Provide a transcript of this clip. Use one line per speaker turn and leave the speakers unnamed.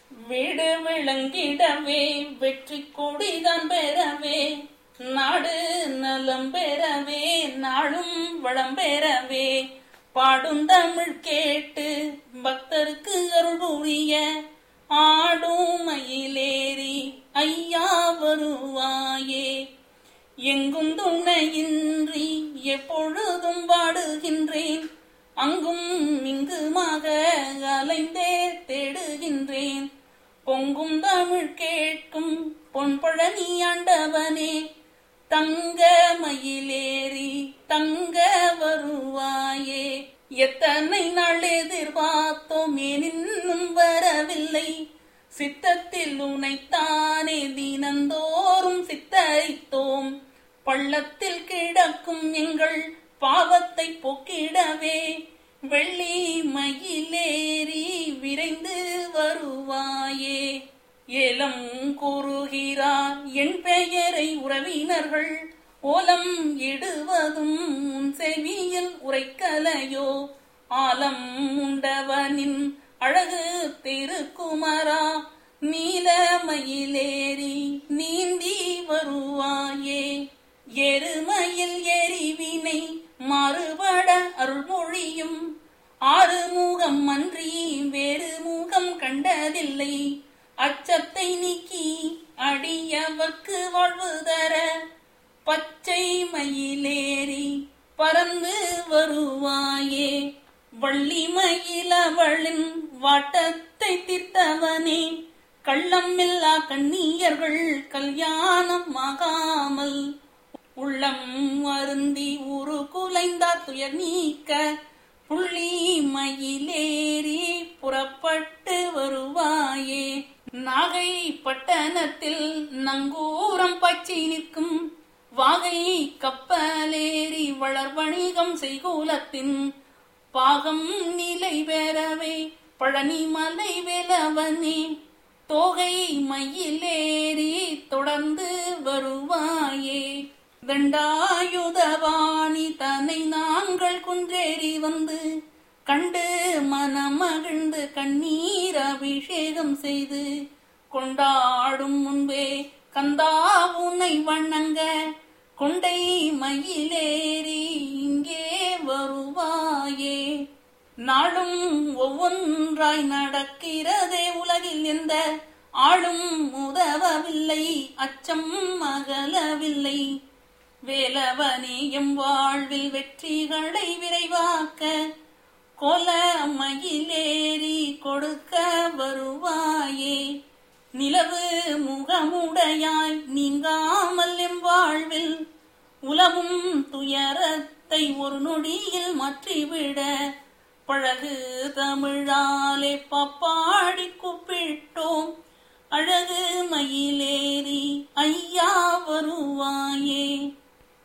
வீடு விளங்கிடவே வெற்றி கொடிதான் பெறவே நாடு நலம் பெறவே நாளும் வளம் பெறவே பாடும் தமிழ் கேட்டு பக்தருக்கு அருள் புரிய ஆடும் மயிலேறி ஐயா வருவாயே எங்கும் துணையின்றி எப்பொழுதும் பாடுகின்றேன் அங்கும் இங்குமாக அலைந்தே தேடுகின்றேன் பொங்கும் தமிழ் கேட்கும் பொன்பழனி ஆண்டவனே தங்க மயிலேறி தங்க வருவாயே எத்தனை நாள் எதிர்பார்த்தோம் ஏன் இன்னும் வரவில்லை சித்தத்தில் உனைத்தானே தினந்தோறும் சித்தரித்தோம் பள்ளத்தில் கிடக்கும் எங்கள் பாவத்தை போக்கிடவே வெள்ளி மயிலேறி விரைந்து வருவாயே ஏலம் கூறுகிறார் என் பெயரை உறவினர்கள் ஓலம் இடுவதும் உன் செவியில் உரைக்கலையோ ஆலம் உண்டவனின் அழகு திருக்குமரா நீல மயிலேறி நீந்தி வருவாயே எருமையில் எரிவினை மாறுபட அருள்மொழியும் ஆறு முகம் அன்றி வேறு முகம் கண்டதில்லை அச்சத்தை நீக்கி அடியவர்க்கு வாழ்வு தர பச்சை மயிலேறி பறந்து வருவாயே வள்ளி மயிலவளின் வாட்டத்தை தீர்த்தவனே கள்ளமில்லா கண்ணியர்கள் கல்யாணம் ஆகாமல் உள்ளம் வருந்தி உரு குலைந்தார் துயர் நீக்க புள்ளி மயிலேறி புறப்பட்டு வருவாயே நாகை பட்டணத்தில் நங்கூரம் பச்சை நிற்கும் வாகை கப்பலேறி வளர் வணிகம் செய்கூலத்தின் பாகம் நிலை பெறவே பழனி மலை வேலவனே தோகை மயிலேறி தொடர்ந்து வருவாயே தண்டாயுதவாணி தன்னை நாங்கள் குன்றேறி வந்து கண்டு மனமகிழ்ந்து கண்ணீர் அபிஷேகம் செய்து கொண்டாடும் முன்பே கந்தா உன்னை வணங்க கொண்டை மயிலேறி இங்கே வருவாயே நாளும் ஒவ்வொன்றாய் நடக்கிறதே உலகில் எந்த ஆளும் உதவவில்லை அச்சம் அகலவில்லை வேலவனே எம் வாழ்வில் வெற்றிகளை விரைவாக்க கொல மயிலேறி கொடுக்க வருவாயே நிலவு முகமுடையாய் நீங்காமல் எம் வாழ்வில் உலவும் துயரத்தை ஒரு நொடியில் மாற்றிவிட பழகு தமிழாலே பப்பாடி கூப்பிட்டோம்